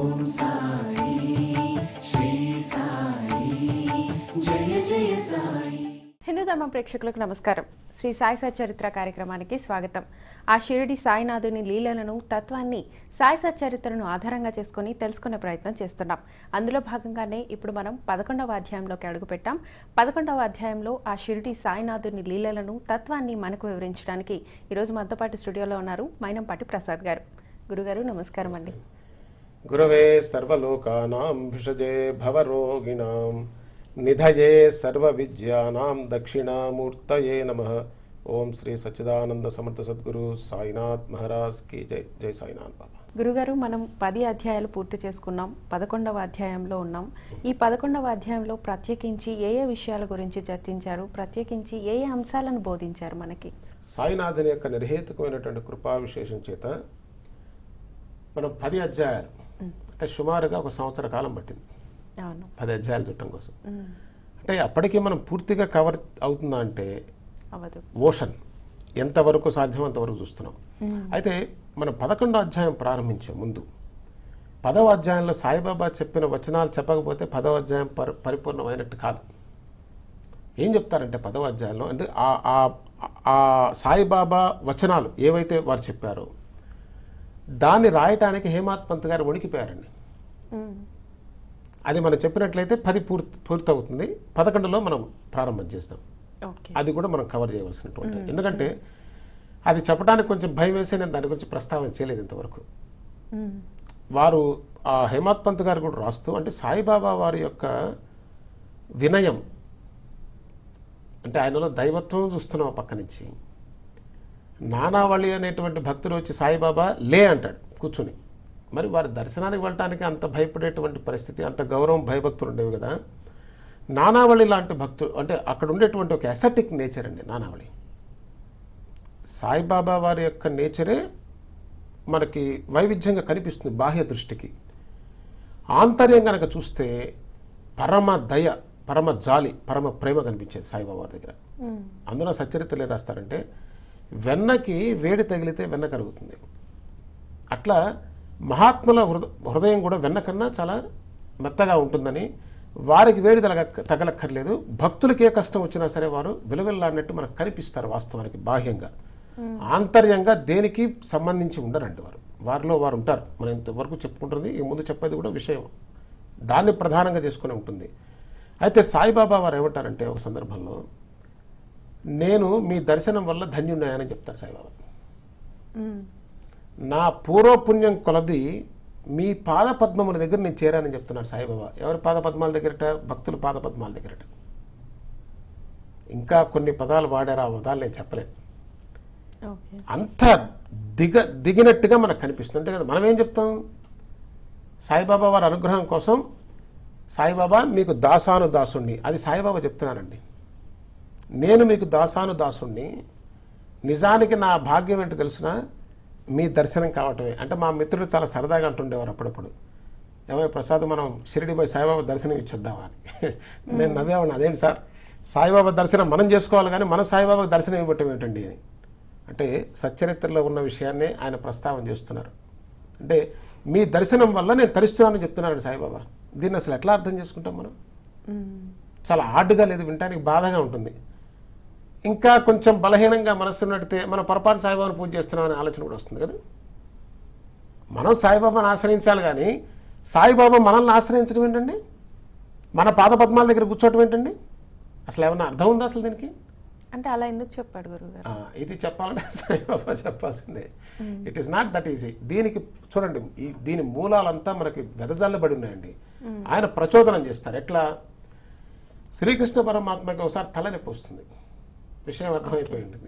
ఓం సాయి శ్రీ సాయి జయ జయ సాయి హిందూ ధర్మం ప్రేక్షకులకు నమస్కారం శ్రీ సాయి సచ్చరిత్ర కార్యక్రమానికి స్వాగతం ఆ షిరిడి సాయినాథుని లీలలను తత్వాన్ని సాయి సచ్చరిత్రను ఆధారంగా చేసుకుని తెలుసుకునే ప్రయత్నం చేస్తున్నాం అందులో భాగంగానే ఇప్పుడు మనం పదకొండవ అధ్యాయంలోకి అడుగుపెట్టాం పదకొండవ అధ్యాయంలో ఆ షిరిడి సాయినాథుని లీలలను తత్వాన్ని మనకు వివరించడానికి ఈరోజు మనతో పాటు స్టూడియోలో ఉన్నారు మైనంపాటి ప్రసాద్ గారు గురుగారు నమస్కారం అండి గురవే సర్వలోకానాం భిషజే భవరోగిణాం నిధయే సర్వవిద్యానాం దక్షిణామూర్తయే నమ ఓం శ్రీ సచ్చిదానంద సమర్థ సద్గురు సాయినాథ్ మహారాజ్ కి జై జై సాయినాథ్ బాబా గురుగారు మనం పది అధ్యాయాలు పూర్తి చేసుకున్నాం పదకొండవ అధ్యాయంలో ఉన్నాం ఈ పదకొండవ అధ్యాయంలో ప్రత్యేకించి ఏ ఏ విషయాల గురించి చర్చించారు ప్రత్యేకించి ఏ ఏ అంశాలను బోధించారు మనకి సాయినాథుని యొక్క నిర్హేతుకమైనటువంటి కృపా విశేషం చేత మనం పది అధ్యాయాలు అంటే సుమారుగా ఒక సంవత్సర కాలం పట్టింది అవును పది అధ్యాయాలు చుట్టం కోసం ఉమ్, అంటే అప్పటికి మనం పూర్తిగా కవర్ అవుతుందా అంటే అవదు ఓషన్ ఎంతవరకు సాధ్యం అంతవరకు చూస్తున్నాం అయితే మనం పదకొండో అధ్యాయం ప్రారంభించే ముందు పదవ అధ్యాయంలో సాయిబాబా చెప్పిన వచనాలు చెప్పకపోతే పదవ అధ్యాయం పరి పరిపూర్ణమైనట్టు కాదు ఏం చెప్తారంటే పదవ అధ్యాయంలో అంటే ఆ ఆ- ఆ సాయిబాబా వచనాలు ఏవైతే వారు చెప్పారో దాన్ని రాయటానికి హేమాత్ పంత్ గారు వణికిపోయారండి ఉమ్, అది మనం చెప్పినట్లయితే పది పూర్తి పూర్తవుతుంది పదకొండులో మనం ప్రారంభం చేస్తాం ఓకే అది కూడా మనం కవర్ చేయవలసినటువంటి ఎందుకంటే అది చెప్పడానికి కొంచెం భయం వేసే నేను దాని గురించి ప్రస్తావన చేయలేదు ఇంతవరకు ఉమ్, వారు ఆ హేమాత్ పంత్ గారు కూడా రాస్తూ అంటే సాయిబాబా వారి యొక్క వినయం అంటే ఆయనలో దైవత్వం చూస్తున్నాం ఆ పక్క నుంచి నానావళి అనేటువంటి భక్తుడు వచ్చి సాయిబాబా లే అంటాడు కూర్చుని మరి వారి దర్శనానికి వెళ్ళటానికి అంత భయపడేటువంటి పరిస్థితి అంత గౌరవం భయభక్తులు ఉండేవి కదా నానావళి లాంటి భక్తుడు అంటే అక్కడ ఉండేటువంటి ఒక ఎసటిక్ నేచర్ అండి నానావళి సాయిబాబా వారి యొక్క నేచరే మనకి వైవిధ్యంగా కనిపిస్తుంది బాహ్య దృష్టికి ఆంతర్యం కనుక చూస్తే పరమ దయ పరమ జాలి పరమ ప్రేమ కనిపించేది సాయిబాబా వారి దగ్గర ఉమ్, అందులో సచ్చరిత్రలు ఏం రాస్తారంటే వెన్నకి వేడి తగిలితే వెన్న కరుగుతుంది అట్లా మహాత్ముల హృద హృదయం కూడా వెన్న కన్నా చాలా మెత్తగా ఉంటుందని వారికి వేడి తగల తగలక్కర్లేదు భక్తులకి ఏ కష్టం వచ్చినా సరే వారు విలువెల్లాడినట్టు మనకు కనిపిస్తారు వాస్తవానికి బాహ్యంగా ఆంతర్యంగా దేనికి సంబంధించి ఉండరండి వారు వారిలో వారు ఉంటారు మనం ఇంతవరకు చెప్పుకుంటుంది ఈ ముందు చెప్పేది కూడా విషయం దాన్ని ప్రధానంగా చేసుకుని ఉంటుంది అయితే సాయిబాబా వారు ఏమంటారంటే ఒక సందర్భంలో నేను మీ దర్శనం వల్ల ధన్యున్నాయని చెప్తారు సాయిబాబా ఉమ్, నా పూర్వపుణ్యం కొలది మీ పాద పద్మముల దగ్గర నేను చేరానని చెప్తున్నాడు సాయిబాబా ఎవరి పాద పద్మాల దగ్గరట భక్తుల పాద పద్మాల దగ్గరట ఇంకా కొన్ని పదాలు వాడారు ఆ పదాలు నేను చెప్పలేను ఓకే అంత దిగ దిగినట్టుగా మనకు కనిపిస్తుంది అంతే కదా మనం ఏం చెప్తాం సాయిబాబా వారి అనుగ్రహం కోసం సాయిబాబా మీకు దాసాను దాసుణ్ణి అది సాయిబాబా చెప్తున్నానండి నేను మీకు దాసాను దాసుణ్ణి నిజానికి నా భాగ్యం ఏంటో తెలిసిన మీ దర్శనం కావటమే అంటే మా మిత్రుడు చాలా సరదాగా అంటుండేవారు అప్పుడప్పుడు ఏమో ప్రసాద్ మనం షిరిడి పోయి సాయిబాబా దర్శనం ఇచ్చొద్దామా అని నేను నవ్వేవాడిని అదేంటి సార్ సాయిబాబా దర్శనం మనం చేసుకోవాలి కానీ మన సాయిబాబాకి దర్శనం ఇవ్వటం ఏంటండి అని అంటే సచ్చరిత్రలో ఉన్న విషయాన్నే ఆయన ప్రస్తావన చేస్తున్నారు అంటే మీ దర్శనం వల్ల నేను తరిస్తున్నానని చెప్తున్నాడు సాయిబాబా దీన్ని అసలు ఎట్లా అర్థం చేసుకుంటాం మనం ఉమ్, చాలా హార్డ్గా లేదు వినటానికి బాధగా ఉంటుంది ఇంకా కొంచెం బలహీనంగా మనస్సు నడితే మనం పొరపాటు సాయిబాబాను పూజ చేస్తున్నాం అనే ఆలోచన కూడా వస్తుంది కదా మనం సాయిబాబాను ఆశ్రయించాలి కానీ సాయిబాబా మనల్ని ఆశ్రయించడం ఏంటండి మన పాద పద్మాల దగ్గర కూర్చోవటం ఏంటండి అసలు ఏమన్నా అర్థం ఉందా అసలు దీనికి అంటే అలా ఎందుకు చెప్పాడు గురుగారు ఆ, ఇది చెప్పాలంటే సాయిబాబా చెప్పాల్సిందే it is not that easy దీనికి చూడండి ఈ దీని మూలాలంతా మనకి వెదజల్లబడి ఉన్నాయండి ఆయన ప్రచోదనం చేస్తారు ఎట్లా శ్రీకృష్ణ పరమాత్మకి ఒకసారి తలనొప్పి వస్తుంది విషయం అర్థమైపోయి ఉంటుంది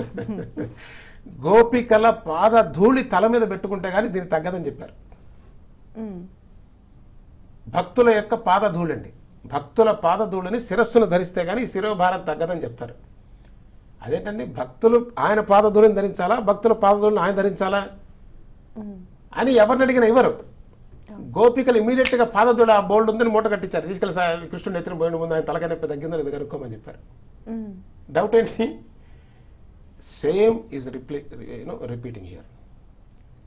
గోపికల పాద ధూళి తల మీద పెట్టుకుంటే కానీ దీనికి తగ్గదని చెప్పారు ఉమ్, భక్తుల యొక్క పాదధూళి అండి భక్తుల పాదధూళిని శిరస్సును ధరిస్తే కానీ ఈ శిరోభారం తగ్గదని చెప్తారు అదేంటండి భక్తులు ఆయన పాదధూళిని ధరించాలా భక్తుల పాదధూళిని ఆయన ధరించాలా ఉమ్, అని ఎవరిని అడిగినా ఇవ్వరు గోపికలు ఇమీడియట్ గా పాదధూళి ఆ బోల్డ్ ఉందని మూట కట్టించారు తీసుకెళ్ళి సా- కృష్ణుడు ఎత్తున పోయిన ముందు ఆయన తలకాయ నొప్పి తగ్గిందో లేదు కనుక్కోమని చెప్పారు ఉమ్, డౌట్ ఏంటి same is reply you know repeating here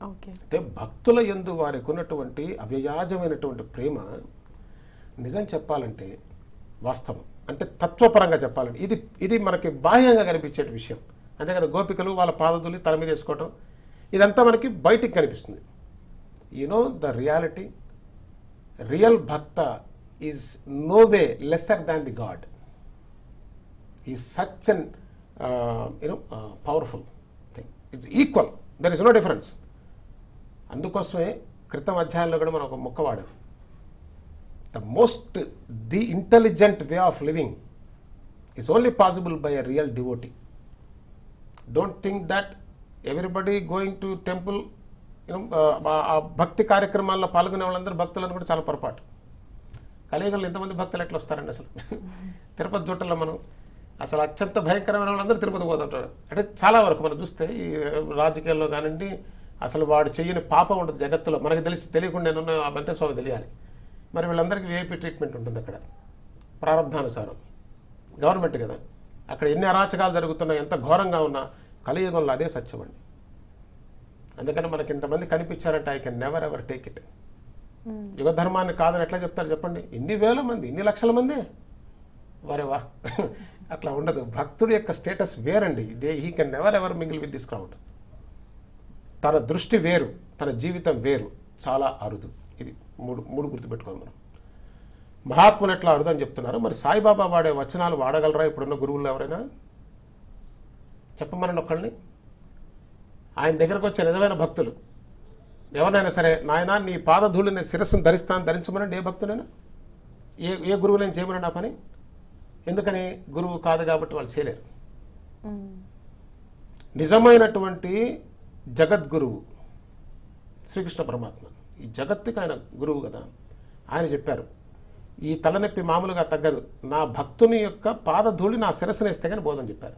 okay అంటే భక్తుల యందు వారికి ఉన్నటువంటి అవ్యయాజమైనటువంటి ప్రేమ నిజం చెప్పాలంటే వాస్తవం అంటే తత్వపరంగా చెప్పాలంటే ఇది ఇది మనకి బాహ్యంగా కనిపించే విషయం అంతే కదా గోపికలు వాళ్ళ పాదదులు తల మీద వేసుకోవటం ఇదంతా మనకి బయటికి కనిపిస్తుంది యునో ద రియాలిటీ రియల్ భక్త is no way lesser than the god is such and you know powerful thing it's equal there is no difference అందుకోసమే క్రితం అధ్యాయంలో కూడా మనం ఒక మొక్క వాడాం the most the intelligent way of living is only possible by a real devotee don't think that everybody going to temple you know ఆ భక్తి కార్యక్రమాల్లో పాల్గొనే వాళ్ళందరూ భక్తులను కూడా చాలా పొరపాటు కలియుగంలో ఎంతమంది భక్తులు ఎట్లా వస్తారండి అసలు తిరుపతి జుట్టలో మనం అసలు అత్యంత భయంకరమైన వాళ్ళందరూ తిరుపతి పోతుంటారు అంటే చాలా వరకు మనం చూస్తే ఈ రాజకీయాల్లో కానివ్వండి అసలు వాడు చెయ్యని పాపం ఉంటుంది జగత్తులో మనకి తెలిసి తెలియకుండా నేను ఆ వెంకటేశ్వర స్వామి తెలియాలి మరి వీళ్ళందరికీ విఐపీ ట్రీట్మెంట్ ఉంటుంది అక్కడ ప్రారంభానుసారం గవర్నమెంట్ కదా అక్కడ ఎన్ని అరాచకాలు జరుగుతున్నా ఎంత ఘోరంగా ఉన్నా కలియుగంలో అదే సత్యం అండి అందుకని మనకి ఇంతమంది కనిపించారంటే I can never ever take it యుగ ధర్మాన్ని కాదని ఎట్లా చెప్తారు చెప్పండి ఇన్ని వేల మంది ఇన్ని లక్షల మంది వరే వా అట్లా ఉండదు భక్తుడి యొక్క స్టేటస్ వేరండి they he can never ever mingle with this crowd తన దృష్టి వేరు తన జీవితం వేరు చాలా అరుదు ఇది మూడు మూడు గుర్తుపెట్టుకోవాలి మనం మహాత్ములు ఎట్లా అరుదు అని చెప్తున్నారు మరి సాయిబాబా వాడే వచనాలు వాడగలరా ఇప్పుడున్న గురువులు ఎవరైనా చెప్పమనండి ఒకళ్ళని ఆయన దగ్గరకు వచ్చే నిజమైన భక్తులు ఎవరినైనా సరే నాయన నీ పాదధూళి నేను శిరస్సును ధరిస్తాను ధరించమనండి ఏ భక్తుడైనా ఏ ఏ గురువు నేను చేయమనండి ఆ పని ఎందుకని గురువు కాదు కాబట్టి వాళ్ళు చేయలేరు నిజమైనటువంటి జగద్గురువు శ్రీకృష్ణ పరమాత్మ ఈ జగత్తుకి ఆయన గురువు కదా ఆయన చెప్పారు ఈ తలనొప్పి మామూలుగా తగ్గదు నా భక్తుని యొక్క పాదధూళి నా శిరస్సును వేస్తే కానీ బోధని చెప్పారు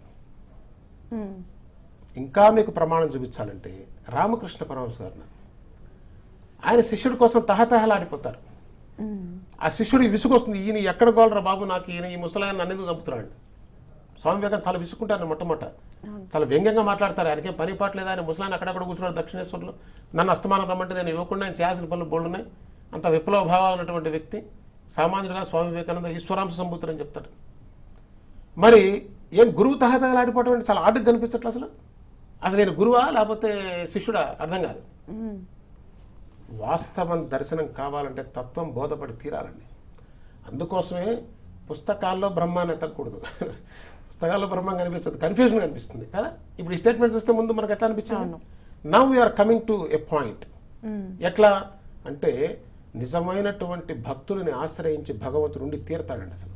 ఇంకా మీకు ప్రమాణం చూపించాలంటే రామకృష్ణ పరమహంస గారు ఆయన శిష్యుడి కోసం తహతహలాడిపోతారు ఆ శిష్యుడికి విసుగొస్తుంది ఈయన ఎక్కడ గోలరా బాబు నాకు ఈయన ఈ ముసలాయన నన్ను ఎందుకు చంపుతున్నాడు స్వామి వివేకానంద చాలా విసుక్కుంటారు మొట్టమొదట చాలా వ్యంగ్యంగా మాట్లాడతారు ఆయనకేం పని పాటలేదు ఆయన ముసలాయన అక్కడక్కడ కూర్చున్నాడు దక్షిణేశ్వర్లో నన్ను అస్తమానం రమ్మంటే నేను ఇవ్వకుండా ఆయన చేయాల్సిన పనులు బోల్డ్ ఉన్నాయి అంత విప్లవ భావాలు ఉన్నటువంటి వ్యక్తి సామాన్యుడిగా స్వామి వివేకానంద ఈశ్వరాంశ సంబూతులు అని చెప్తారు మరి ఏం గురువు తహతహలాడిపోవటం అంటే చాలా ఆటకు కనిపించట్లే అసలు అసలు నేను గురువా లేకపోతే శిష్యుడా అర్థం కాదు వాస్తవం దర్శనం కావాలంటే తత్వం బోధపడి తీరాలండి అందుకోసమే పుస్తకాల్లో బ్రహ్మాన్ని ఎత్తకూడదు పుస్తకాల్లో బ్రహ్మం కనిపించదు కన్ఫ్యూజన్ కనిపిస్తుంది కదా ఇప్పుడు ఈ స్టేట్మెంట్స్ వస్తే ముందు మనకు ఎట్లా అనిపించింది now we're coming to a point ఎట్లా అంటే నిజమైనటువంటి భక్తులని ఆశ్రయించి భగవంతుడు ఉండి తీరతాడండి అసలు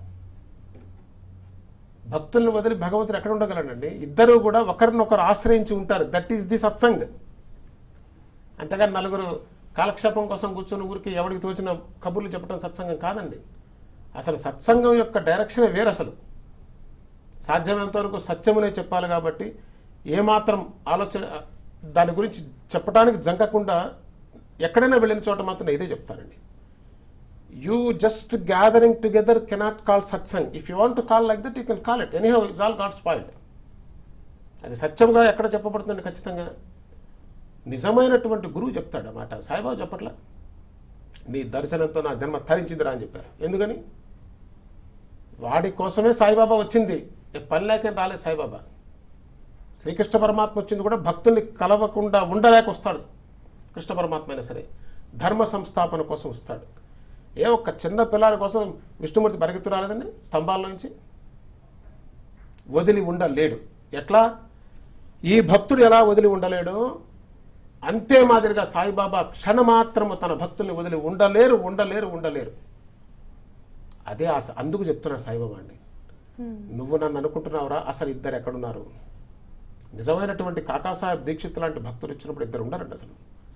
భక్తులను వదిలి భగవంతుడు ఎక్కడ ఉండగలడండి ఇద్దరు కూడా ఒకరినొకరు ఆశ్రయించి ఉంటారు దట్ ఈస్ ది సత్సంగ్ అంతేగాని నలుగురు కాలక్షేపం కోసం కూర్చొని ఊరికి ఎవరికి తోచిన కబుర్లు చెప్పడం సత్సంగం కాదండి అసలు సత్సంగం యొక్క డైరెక్షనే వేరు అసలు సాధ్యమైనంత వరకు సత్యమునే చెప్పాలి కాబట్టి ఏమాత్రం ఆలోచన దాని గురించి చెప్పడానికి జంకకుండా ఎక్కడైనా వెళ్ళిన చోట మాత్రం ఇదే చెప్తానండి you just gathering together cannot call satsang if you want to call like that you can call it any how it's all God spoiled అది సత్యంగా ఎక్కడ చెప్పబడుతుంది ఖచ్చితంగా నిజమైనటువంటి గురువు చెప్తాడు అన్నమాట సాయిబాబా చెప్పట్లా నీ దర్శనంతో నా జన్మ తరించిందిరా అని చెప్పారు ఎందుకని వాడి కోసమే సాయిబాబా వచ్చింది ఏ పని లేకని రాలేదు సాయిబాబా శ్రీకృష్ణ పరమాత్మ వచ్చింది కూడా భక్తుల్ని కలవకుండా ఉండలేక వస్తాడు కృష్ణ పరమాత్మ అయినా సరే ధర్మ సంస్థాపన కోసం వస్తాడు ఏ ఒక్క చిన్న పిల్లాడి కోసం విష్ణుమూర్తి పరిగెత్తు రాలేదండి స్తంభాల్లోంచి వదిలి ఉండలేడు ఎట్లా ఈ భక్తుడు ఎలా వదిలి ఉండలేడు అంతే మాదిరిగా సాయిబాబా క్షణమాత్రము తన భక్తుల్ని వదిలి ఉండలేరు ఉండలేరు ఉండలేరు అదే ఆశ అందుకు చెప్తున్నాడు సాయిబాబా అండి నువ్వు నన్ను అనుకుంటున్నావురా అసలు ఇద్దరు ఎక్కడున్నారు నిజమైనటువంటి కాకాసాహెబ్ దీక్షిత్ లాంటి భక్తులు ఇచ్చినప్పుడు ఇద్దరు ఉండరండి అసలు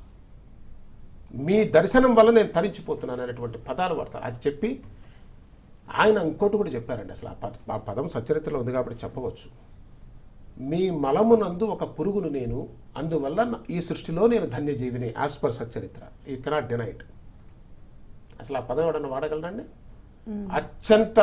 మీ దర్శనం వల్ల నేను తరించిపోతున్నాను అనేటువంటి పదాలు వాడతారు అది చెప్పి ఆయన ఇంకోటి కూడా చెప్పారండి అసలు ఆ పద ఆ పదం సచరిత్రలో ఉంది కాబట్టి చెప్పవచ్చు మీ మలమునందు ఒక పురుగును నేను అందువల్ల నా- ఈ సృష్టిలో నేను ధన్యజీవిని as per Satcharitra you cannot deny it అసలు ఆ పదం ఎవడన్నా వాడగలరండి అత్యంత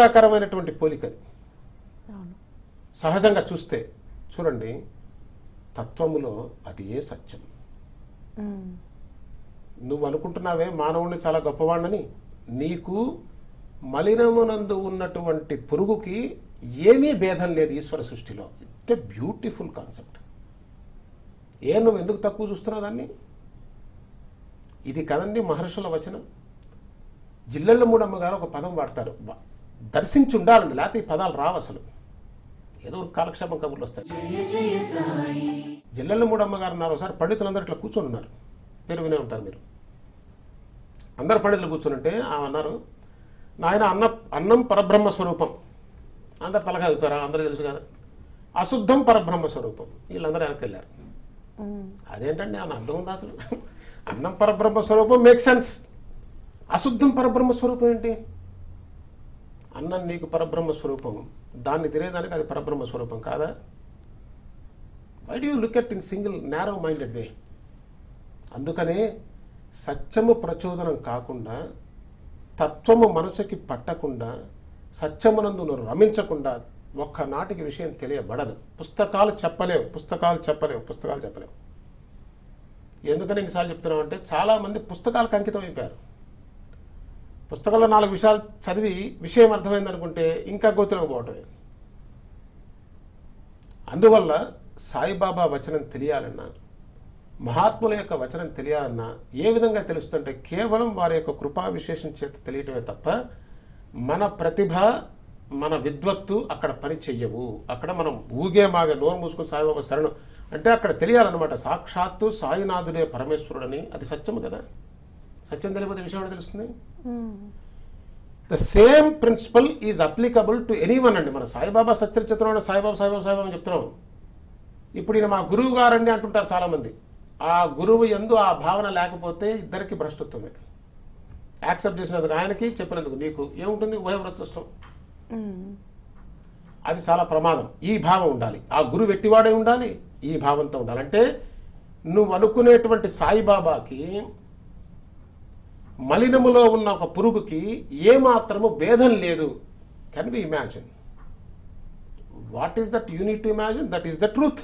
జుగుప్సాకరమైనటువంటి పోలికది అవును సహజంగా చూస్తే చూడండి తత్వములో అది ఏ సత్యం మ్మ్. నువ్వు అనుకుంటున్నావే మానవుడిని చాలా గొప్పవాడిని నీకు మలినమునందు ఉన్నటువంటి పురుగుకి ఏమీ భేదం లేదు ఈశ్వర సృష్టిలో ఇట్ ఏ బ్యూటిఫుల్ కాన్సెప్ట్ ఏ నువ్వు ఎందుకు తక్కువ చూస్తున్నావు దాన్ని ఇది కదండి మహర్షుల వచనం జిల్లెళ్ళ మూడమ్మ గారు ఒక పదం వాడతారు వా- దర్శించి ఉండాలండి లేకపోతే ఈ పదాలు రావు అసలు ఏదో ఒక కాలక్షేపం కబుర్లు వస్తాయి జయ జయ సాయి జిల్లెళ్ళ మూడమ్మ గారు ఉన్నారు ఒకసారి పండితులందరూ ఇట్లా కూర్చొని ఉన్నారు పేరు వినే ఉంటారు మీరు అందరు పండితులు కూర్చొని ఉంటే ఆమె అన్నారు నాయన అన్న అన్నం పరబ్రహ్మ స్వరూపం అందరు తలగా అయిపోయారు అందరూ తెలుసు కదా అశుద్ధం పరబ్రహ్మ స్వరూపం వీళ్ళందరూ వెనక్కి వెళ్ళారు మ్మ్. అదేంటండి అని అర్థం ఉందా అసలు అన్నం పరబ్రహ్మ స్వరూపం మేక్ సెన్స్ అశుద్ధం పరబ్రహ్మ స్వరూపం ఏంటి అన్నం నీకు పరబ్రహ్మ స్వరూపం దాన్ని తినేదానికి అది పరబ్రహ్మ స్వరూపం కాదా why do look at in single narrow minded way అందుకనే సత్యము ప్రచోదనం కాకుండా తత్వము మనసుకి పట్టకుండా సత్యమునందు నువ్వు రమించకుండా ఒక్కనాటికి విషయం తెలియబడదు పుస్తకాలు చెప్పలేవు పుస్తకాలు చెప్పలేవు పుస్తకాలు చెప్పలేవు ఎందుకని ఇన్నిసార్లు చెప్తున్నాం అంటే చాలామంది పుస్తకాలకు అంకితం అయిపోయారు పుస్తకంలో నాలుగు విషయాలు చదివి విషయం అర్థమైంది అనుకుంటే ఇంకా గోతులకు పోవటమే అందువల్ల సాయిబాబా వచనం తెలియాలన్నా మహాత్ముల యొక్క వచనం తెలియాలన్నా ఏ విధంగా తెలుస్తుంటే కేవలం వారి యొక్క కృపా విశేషం చేత తెలియటమే తప్ప మన ప్రతిభ మన విద్వత్తు అక్కడ పని చెయ్యవు అక్కడ మనం ఊగే మాగే నోరు మూసుకుని సాయిబాబా శరణం అంటే అక్కడ తెలియాలన్నమాట సాక్షాత్తు సాయినాథుడే పరమేశ్వరుడని అది సత్యము కదా సత్యం తెలియకపోతే విషయం ఏంటో తెలుస్తుంది hmm. The same principle is applicable to any one అండి మన సాయిబాబా సత్యచిత్రం సాయిబాబా సాయిబాబా సాయిబాబా అని చెప్తున్నాం ఇప్పుడు ఈయన మా గురువు గారండి అంటుంటారు చాలామంది ఆ గురువు ఎందు ఆ భావన లేకపోతే ఇద్దరికి భ్రష్టత్వమే యాక్సెప్ట్ చేసినందుకు ఆయనకి చెప్పినందుకు నీకు ఏముంటుంది ఉభయవ్రతత్వం మ్మ్. అది చాలా ప్రమాదం ఈ భావం ఉండాలి ఆ గురువు ఎట్టివాడే ఉండాలి ఈ భావంతో ఉండాలి అంటే నువ్వు అనుకునేటువంటి సాయిబాబాకి మలినములో ఉన్న ఒక పురుగుకి ఏమాత్రము భేదం లేదు can be imagine what is that unit to imagine that is the truth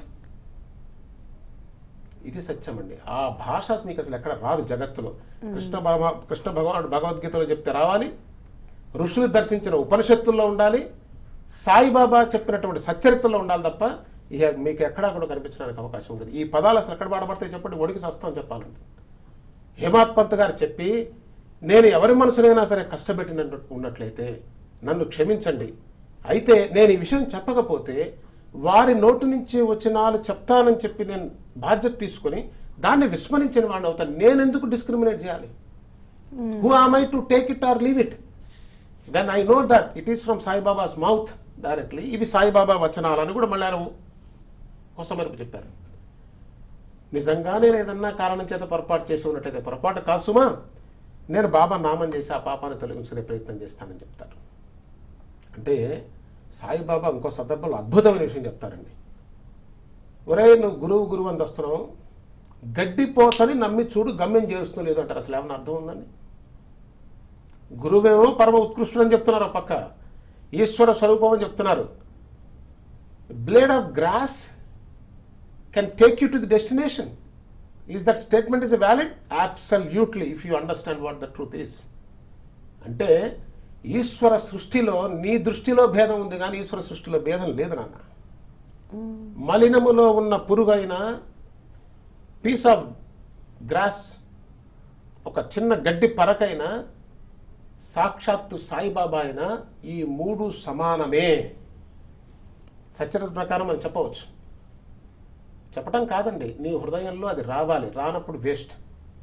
ఇది సత్యం అండి ఆ భాష మీకు అసలు ఎక్కడ రాదు జగత్తులో కృష్ణ భగవా కృష్ణ భగవానుడు భగవద్గీతలో చెప్తే రావాలి ఋషులు దర్శించిన ఉపనిషత్తుల్లో ఉండాలి సాయిబాబా చెప్పినటువంటి సచ్చరిత్రలో ఉండాలి తప్ప ఇక మీకు ఎక్కడా కూడా కనిపించడానికి అవకాశం ఉండదు ఈ పదాలు అసలు ఎక్కడ వాడబడతాయి చెప్పండి ఒడికి సస్తాం చెప్పాలండి హేమాత్ పంత్ గారు చెప్పి నేను ఎవరి మనసునైనా సరే కష్టపెట్టినట్టు ఉన్నట్లయితే నన్ను క్షమించండి అయితే నేను ఈ విషయం చెప్పకపోతే వారి నోటి నుంచి వచ్చిన వాళ్ళు చెప్తానని చెప్పి నేను బాధ్యత తీసుకొని దాన్ని విస్మరించిన వాడిని అవుతాను నేను ఎందుకు డిస్క్రిమినేట్ చేయాలి who am I to take it or leave it when I know that it is from Saibaba's mouth directly ఇవి సాయిబాబా వచనాలని కూడా మళ్ళీ ఆయన కొసమెరుపు చెప్పారు నిజంగా నేను ఏదన్నా కారణం చేత పొరపాటు చేసి ఉన్నట్టయితే పొరపాటు కాదు సుమా నేను బాబా నామం చేసి ఆ పాపాన్ని తొలగించుకునే ప్రయత్నం చేస్తానని చెప్తారు అంటే సాయిబాబా ఇంకో సందర్భంలో అద్భుతమైన విషయం చెప్తారండి ఒరే నువ్వు గురువు గురువు అని వస్తున్నావు గడ్డిపోచని నమ్మి చూడు గమ్యం చేరుస్తూ లేదు అంటారు అసలు ఏమన్నా అర్థం ఉందండి గురువేమో పరమ ఉత్కృష్టుడు అని చెప్తున్నారు ఒక పక్క ఈశ్వర స్వరూపం అని చెప్తున్నారు blade of grass can take you to the destination is that statement is valid absolutely if you understand what the truth is అంటే ఈశ్వర సృష్టిలో నీ దృష్టిలో భేదం ఉంది కానీ ఈశ్వర సృష్టిలో భేదం లేదు నాన్న మలినములో ఉన్న పురుగైన పీస్ ఆఫ్ గ్రాస్ ఒక చిన్న గడ్డి పరకైన సాక్షాత్తు సాయిబాబా అయినా ఈ మూడు సమానమే సత్యత ప్రకారం మనం చెప్పవచ్చు చెప్పటం కాదండి నీ హృదయంలో అది రావాలి రానప్పుడు వేస్ట్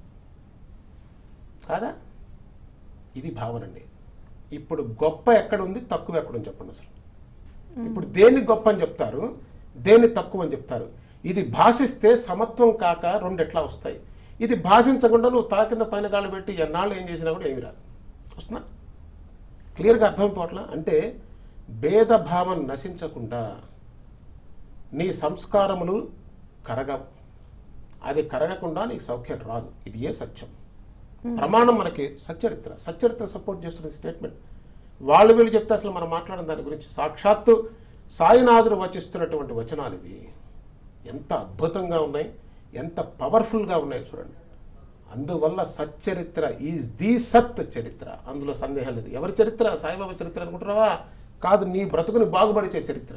కాదా ఇది భావన అండి ఇప్పుడు గొప్ప ఎక్కడ ఉంది తక్కువ ఎక్కడ ఉంది చెప్పండి అసలు ఇప్పుడు దేన్ని గొప్ప అని చెప్తారు దేన్ని తక్కువ అని చెప్తారు ఇది భాషిస్తే సమత్వం కాక రెండు ఎట్లా వస్తాయి ఇది భాషించకుండా నువ్వు తల కింద పైన గాళ్ళు పెట్టి ఎన్నాళ్ళు ఏం చేసినా కూడా ఏమి రాదు వస్తున్నా క్లియర్గా అర్థమైపోవట్లా అంటే భేదభావం నశించకుండా నీ సంస్కారములు కరగవు అది కరగకుండా నీకు సౌఖ్యం రాదు ఇది ఏ సత్యం ప్రమాణం మనకి సచ్చరిత్ర సచ్చరిత్ర సపోర్ట్ చేస్తున్న స్టేట్మెంట్ వాళ్ళు వీళ్ళు చెప్తే అసలు మనం మాట్లాడిన దాని గురించి సాక్షాత్తు సాయినాథుడు వచిస్తున్నటువంటి వచనాలు ఇవి ఎంత అద్భుతంగా ఉన్నాయి ఎంత పవర్ఫుల్గా ఉన్నాయి చూడండి అందువల్ల సచ్చరిత్ర ఈజ్ ది సత్ చరిత్ర అందులో సందేహం లేదు ఎవరి చరిత్ర సాయిబాబా చరిత్ర అనుకుంటున్నావా కాదు నీ బ్రతుకుని బాగుపడిచే చరిత్ర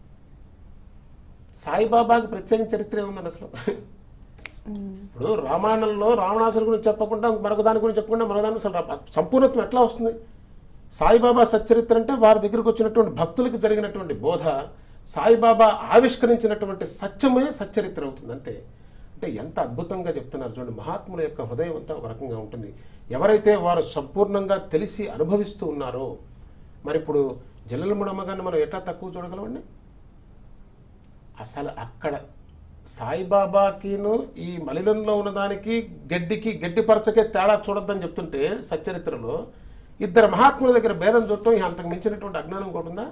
సాయిబాబాకి ప్రత్యేక చరిత్ర ఏముందని అసలు ఇప్పుడు రామాయణంలో రావణాసురు గురించి చెప్పకుండా మరొక దాని గురించి చెప్పకుండా మరొక దాని అసలు రా- సంపూర్ణత్వం ఎట్లా వస్తుంది సాయిబాబా సచ్చరిత్ర అంటే వారి దగ్గరకు వచ్చినటువంటి భక్తులకు జరిగినటువంటి బోధ సాయిబాబా ఆవిష్కరించినటువంటి సత్యమే సచ్చరిత్ర అవుతుంది అంతే అంటే ఎంత అద్భుతంగా చెప్తున్నారు చూడండి మహాత్ముల యొక్క హృదయం అంతా ఒక రకంగా ఉంటుంది ఎవరైతే వారు సంపూర్ణంగా తెలిసి అనుభవిస్తూ ఉన్నారో మరి ఇప్పుడు జల్లెలముడమ్మ గారిని మనం ఎట్లా తక్కువ చూడగలమండి అసలు అక్కడ సాయిబాబాకిను ఈ మలినంలో ఉన్నదానికి గడ్డికి గడ్డి పరచకే తేడా చూడొద్దని చెప్తుంటే సచ్చరిత్రలో ఇద్దరు మహాత్ముల దగ్గర భేదం చుట్టం ఇక అంతకు మించినటువంటి అజ్ఞానం ఇంకోటి ఉందా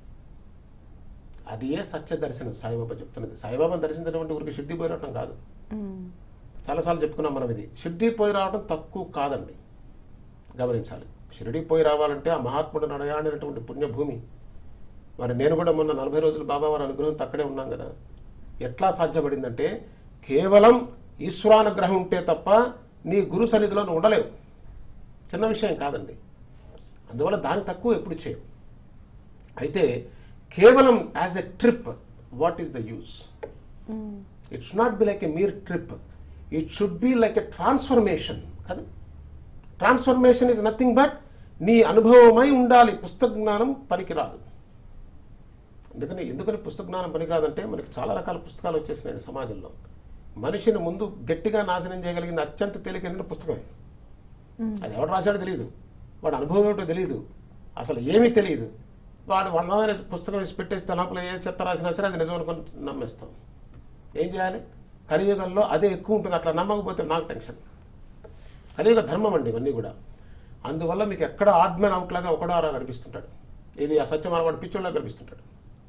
అది ఏ సత్య దర్శనం సాయిబాబా చెప్తున్నది సాయిబాబాను దర్శించినటువంటి ఊరికి షిడ్డి పోయి రావటం కాదు చాలాసార్లు చెప్పుకున్నాం మనం ఇది షిడ్డి పోయి రావడం తక్కువ కాదండి గమనించాలి షిరిడి పోయి రావాలంటే ఆ మహాత్ముడు నడయాడినటువంటి పుణ్యభూమి మరి నేను కూడా మొన్న నలభై రోజులు బాబా వారి అనుగ్రహంతో అక్కడే ఉన్నాం కదా ఎట్లా సాధ్యపడిందంటే కేవలం ఈశ్వరానుగ్రహం ఉంటే తప్ప నీ గురు సన్నిధిలో నువ్వు ఉండలేవు చిన్న విషయం కాదండి అందువల్ల దాని తక్కువ ఎప్పుడు చేయవు అయితే కేవలం as a trip what is the use it should not be like a mere trip it should be like a transformation కదా ట్రాన్స్ఫర్మేషన్ ఇస్ నథింగ్ బట్ నీ అనుభవమై ఉండాలి పుస్తక జ్ఞానం పనికిరాదు అందుకని ఎందుకని పుస్తక జ్ఞానం పనికిరాదంటే మనకి చాలా రకాల పుస్తకాలు వచ్చేసినాయి సమాజంలో మనిషిని ముందు గట్టిగా నాశనం చేయగలిగింది అత్యంత తేలికైన పుస్తకమే అది ఎవడు రాశాడో తెలియదు వాడు అనుభవం ఏమిటో తెలియదు అసలు ఏమీ తెలియదు వాడు వందమైన పుస్తకం వేసి పెట్టేస్తే లోపల ఏ చెత్త రాసినా సరే అది నిజం అనుకొని నమ్మేస్తాం ఏం చేయాలి కలియుగంలో అదే ఎక్కువ ఉంటుంది అట్లా నమ్మకపోతే నాకు టెన్షన్ కలియుగ ధర్మం అండి ఇవన్నీ కూడా అందువల్ల మీకు ఎక్కడ ఆడ్ మ్యాన్ అవుట్ లాగా ఒకడో ఆరా కనిపిస్తుంటాడు ఇది ఆ సత్యం వాడు పిచ్చోళ్ళగా కనిపిస్తుంటాడు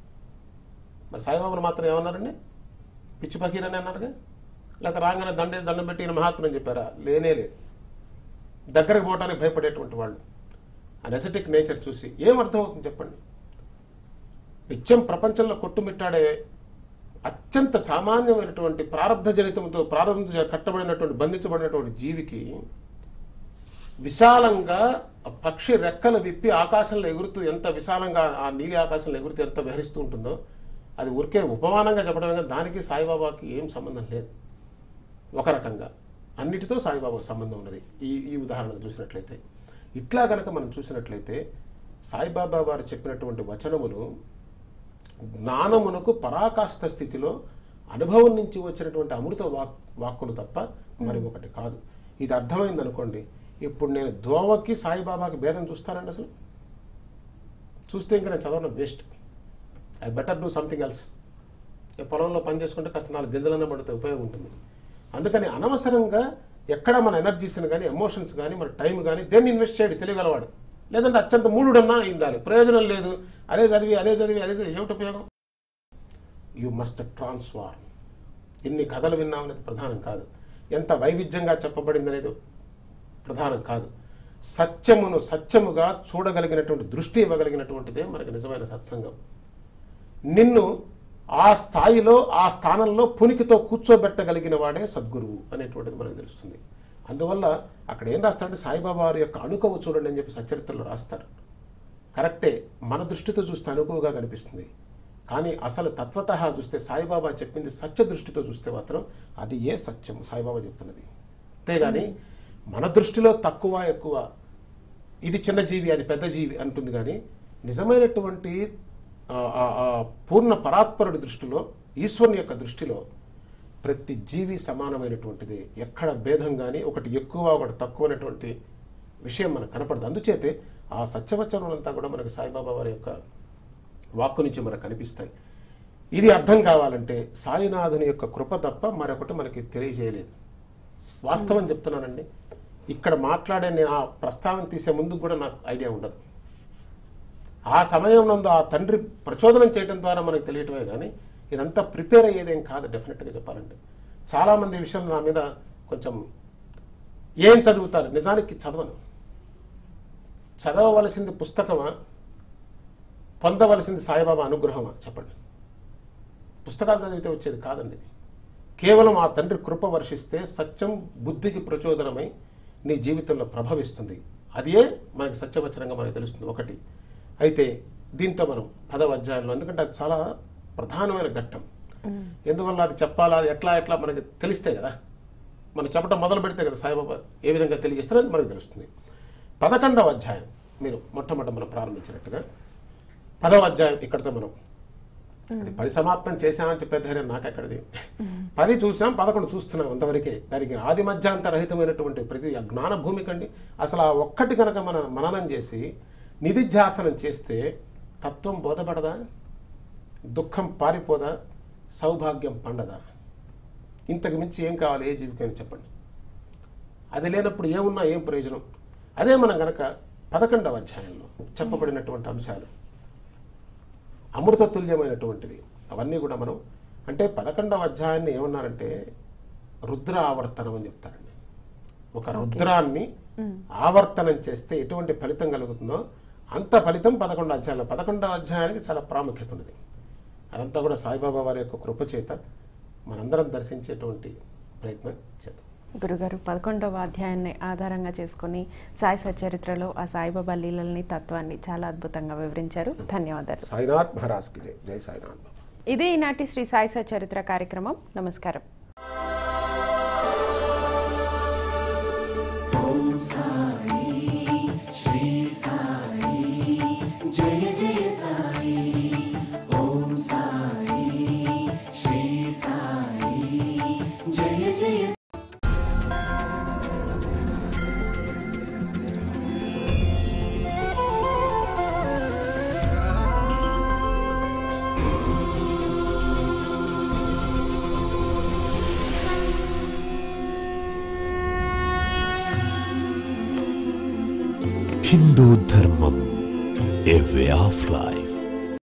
మరి సాయిబాబాను మాత్రం ఏమన్నారండి పిచ్చి పకీర్ అని అన్నారుగా లేకపోతే రాగానే దండేసి దండం పెట్టి ఈయన మహాత్ముడు అని చెప్పారా లేనే లేదు దగ్గరకు పోవడానికి భయపడేటువంటి వాళ్ళు ఆ నెసటిక్ నేచర్ చూసి ఏం అర్థమవుతుంది చెప్పండి నిత్యం ప్రపంచంలో కొట్టుమిట్టాడే అత్యంత సామాన్యమైనటువంటి ప్రారంభ జనితంతో ప్రారంభ కట్టబడినటువంటి బంధించబడినటువంటి జీవికి విశాలంగా ఆ పక్షి రెక్కలు విప్పి ఆకాశంలో ఎగురుతూ ఎంత విశాలంగా ఆ నీలి ఆకాశంలో ఎగురుతూ ఎంత విహరిస్తూ ఉంటుందో అది ఊరికే ఉపమానంగా చెప్పడమే కానీ దానికి సాయిబాబాకి ఏం సంబంధం లేదు ఒక రకంగా అన్నిటితో సాయిబాబాకు సంబంధం ఉన్నది ఈ ఈ ఉదాహరణ చూసినట్లయితే ఇట్లా గనక మనం చూసినట్లయితే సాయిబాబా వారు చెప్పినటువంటి వచనములు జ్ఞానమునకు పరాకాష్ఠ స్థితిలో అనుభవం నుంచి వచ్చినటువంటి అమృత వాక్ వాక్కులు తప్ప మరి ఒకటి కాదు ఇది అర్థమైంది అనుకోండి ఇప్పుడు నేను దోవకి సాయిబాబాకి భేదం చూస్తానండి అసలు చూస్తే ఇంకా నేను చదవడం waste I better do something else ఈ పొలంలో పని చేసుకుంటే కాస్త నాలుగు గింజలన్న పడితే ఉపయోగం ఉంటుంది అందుకని అనవసరంగా ఎక్కడ మన ఎనర్జీస్ని కానీ ఎమోషన్స్ కానీ మన టైం కానీ దేన్ని ఇన్వెస్ట్ చేయడు తెలియగలవాడు లేదంటే అత్యంత మూడుడన్నా అయి ఉండాలి ప్రయోజనం లేదు అదే చదివి అదే చదివి అదే చదివి ఏమిటి ఉపయోగం యు మస్ట్ ట్రాన్స్ఫార్మ్ ఎన్ని కథలు విన్నామనేది ప్రధానం కాదు ఎంత వైవిధ్యంగా చెప్పబడింది అనేది ప్రధానం కాదు సత్యమును సత్యముగా చూడగలిగినటువంటి దృష్టి ఇవ్వగలిగినటువంటిదే మనకి నిజమైన సత్సంగం నిన్ను ఆ స్థాయిలో ఆ స్థానంలో పునికితో కూర్చోబెట్టగలిగిన వాడే సద్గురువు అనేటువంటిది మనకు తెలుస్తుంది అందువల్ల అక్కడ ఏం రాస్తారంటే సాయిబాబా వారి యొక్క అణుకవు చూడండి అని చెప్పి సచరిత్రలో రాస్తారు కరెక్టే మన దృష్టితో చూస్తే అనుకువగా కనిపిస్తుంది కానీ అసలు తత్వత చూస్తే సాయిబాబా చెప్పింది సత్య దృష్టితో చూస్తే మాత్రం అది ఏ సత్యం సాయిబాబా చెప్తున్నది అంతేగాని మన దృష్టిలో తక్కువ ఎక్కువ ఇది చిన్న జీవి అది పెద్ద జీవి అంటుంది కానీ నిజమైనటువంటి ఆ, ఆ, ఆ పూర్ణ పరాత్పరుడి దృష్టిలో ఈశ్వరుని యొక్క దృష్టిలో ప్రతి జీవి సమానమైనటువంటిది ఎక్కడ భేదం కానీ ఒకటి ఎక్కువ ఒకటి తక్కువ అనేటువంటి విషయం మనకు కనపడదు అందుచేతే ఆ సత్యవచనాలంతా కూడా మనకి సాయిబాబా వారి యొక్క వాక్కు నుంచి మనకు కనిపిస్తాయి ఇది అర్థం కావాలంటే సాయినాథుని యొక్క కృప తప్ప మరొకటి మనకి తెలియజేయలేదు వాస్తవం చెప్తున్నానండి ఇక్కడ మాట్లాడే నేను ఆ ప్రస్తావన తీసే ముందుకు కూడా నాకు ఐడియా ఉండదు ఆ సమయం నందు ఆ తండ్రి ప్రచోదనం చేయడం ద్వారా మనకు తెలియటమే కానీ ఇదంతా ప్రిపేర్ అయ్యేదేం కాదు డెఫినెట్గా చెప్పాలంటే చాలామంది ఈ విషయంలో నా మీద కొంచెం ఏం చదువుతారు నిజానికి చదవను చదవవలసింది పుస్తకమా పొందవలసింది సాయిబాబా అనుగ్రహమా చెప్పండి పుస్తకాలు చదివితే వచ్చేది కాదండి ఇది కేవలం ఆ తండ్రి కృప వర్షిస్తే సత్యం బుద్ధికి ప్రచోదనమై నీ జీవితంలో ప్రభవిస్తుంది అదే మనకి సత్యవచనంగా మనకు తెలుస్తుంది ఒకటి అయితే దీంతో మనం పదవ అధ్యాయంలో ఎందుకంటే అది చాలా ప్రధానమైన ఘట్టం ఎందువల్ల అది చెప్పాలా అది ఎట్లా ఎట్లా మనకి తెలిస్తే కదా మనం చెప్పడం మొదలు పెడితే కదా సాయిబాబా ఏ విధంగా తెలియజేస్తారో అది మనకు తెలుస్తుంది పదకొండవ అధ్యాయం మీరు మొట్టమొదట మనం ప్రారంభించినట్టుగా పదవ అధ్యాయం ఇక్కడితో మనం అది పరిసమాప్తం చేశామని చెప్పే ధైర్యం నాకు ఎక్కడిది పది చూసాం పదకొండు చూస్తున్నాం అంతవరకే దానికి ఆది మధ్యాంత రహితమైనటువంటి ప్రతి ఆ జ్ఞాన భూమికండి అసలు ఆ ఒక్కటి కనుక మన మననం చేసి నిధిధ్యాసనం చేస్తే తత్వం బోధపడదా దుఃఖం పారిపోదా సౌభాగ్యం పండదా ఇంతకు మించి ఏం కావాలి ఏ జీవికైనా చెప్పండి అది లేనప్పుడు ఏమున్నా ఏం ప్రయోజనం అదే మనం గనక పదకొండవ అధ్యాయంలో చెప్పబడినటువంటి అంశాలు అమృత తుల్యమైనటువంటివి అవన్నీ కూడా మనం అంటే పదకొండవ అధ్యాయాన్ని ఏమన్నారంటే రుద్ర ఆవర్తనం అని చెప్తారండి ఒక రుద్రాన్ని ఆవర్తనం చేస్తే ఎటువంటి ఫలితం కలుగుతుందో అంత ఫలితం పదకొండవ అధ్యాయంలో పదకొండవ అధ్యాయానికి చాలా ప్రాముఖ్యత ఉన్నది అదంతా కూడా సాయిబాబా వారి యొక్క కృప చేత మనందరం దర్శించేటువంటి ప్రయత్నం చేద్దాం గురుగారు పదకొండవ అధ్యాయాన్ని ఆధారంగా చేసుకొని సాయి సచరిత్రలో ఆ సాయిబాబా లీలల్ని తత్వాన్ని చాలా అద్భుతంగా వివరించారు ధన్యవాదాలు సాయినాథ్ మహారాజ్కి జై జై సాయినాథ్ బాబా ఇదే ఈనాటి శ్రీ సాయి సచరిత్ర కార్యక్రమం నమస్కారం श्री साई जय जय साई ॐ साई श्री साई जय जय హిందూ ధర్మం ఏ వే ఆఫ్ లైఫ్